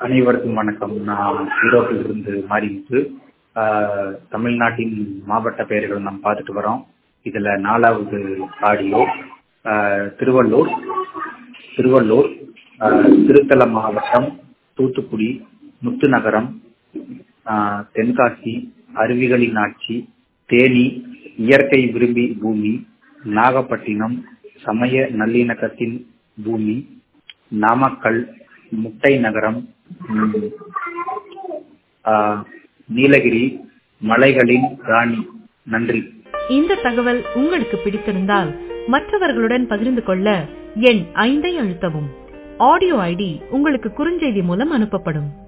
அனைவருக்கும் வணக்கம் நான் ஈரோட்டிலிருந்து மாரிமுத்து ஆஹ் தமிழ்நாட்டின் மாவட்ட பெயர்கள் நாம் பார்த்துட்டு வரோம் இதுல நாலாவது ஆடியோ ஆஹ் திருவள்ளூர் திருவள்ளூர் ஆஹ் திருத்தல மாவட்டம் தூத்துக்குடி முத்துநகரம் ஆஹ் தென்காசி அருவிகளின் ஆட்சி தேனி இயற்கை விரும்பி பூமி நாகப்பட்டினம் சமய நல்லிணக்கத்தின் பூமி நாமக்கல் முட்டை நகரம் உம், ஆஹ், நீலகிரி மலைகளின் ராணி நன்றி இந்த தகவல் உங்களுக்கு பிடித்திருந்தால் மற்றவர்களுடன் பகிர்ந்து கொள்ள எண் ஐந்தை அழுத்தவும் ஆடியோ ஐடி உங்களுக்கு குறுஞ்செய்தி மூலம் அனுப்பப்படும்